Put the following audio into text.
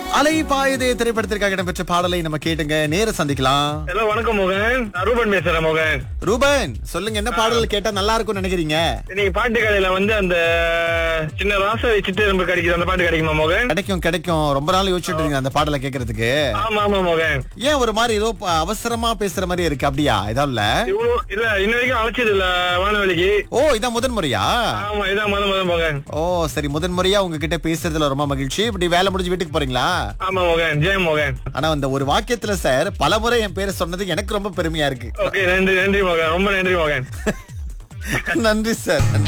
அலைபாயுதே திரைப்படத்திற்காக இடம்பெற்ற பாடலை நம்ம கேட்டுங்க நேர சந்திக்கலாம் ஹலோ வணக்கம் மோகன் நான் ரூபன் பேசுறேன் மோகன் ரூபன் சொல்லுங்க என்ன பாடல் கேட்டா நல்லா இருக்கும்னு நினைக்கிறீங்க இன்னைக்கு பாட்டு கடையில வந்து அந்த சின்ன ராசை வச்சுட்டு நம்ம கிடைக்குது அந்த பாட்டு கிடைக்குமா மோகன் கிடைக்கும் கிடைக்கும் ரொம்ப நாள் யோசிச்சுட்டு இருக்கீங்க அந்த பாடலை கேக்குறதுக்கு ஆமா ஆமா மோகன் ஏன் ஒரு மாதிரி ஏதோ ப- அவசரமா பேசுற மாதிரி இருக்கு அப்படியா ஏதாவது இல்ல இவ்வளவு இல்ல இன்ன வரைக்கும் அழைச்சது இல்ல வானவெளிக்கு ஓ இதான் முதன் முறையா ஆமா இதான் முத முத மோகன் ஓ சரி முதன் முறையா உங்ககிட்ட பேசுறதுல ரொம்ப மகிழ்ச்சி இப்படி வேலை முடிஞ்சு வீட்டுக்கு போறீங்களா ஆமா மோகன் ஜெயம் மோகன் ஆனா அந்த ஒரு வாக்கியத்துல சார் பல முறை என் பேரை சொன்னது எனக்கு ரொம்ப பெருமையா இருக்கு ஓகே நன்றி நன்றி மோகன் ரொம்ப நன்றி மோகன் நன்றி சார் நன்றி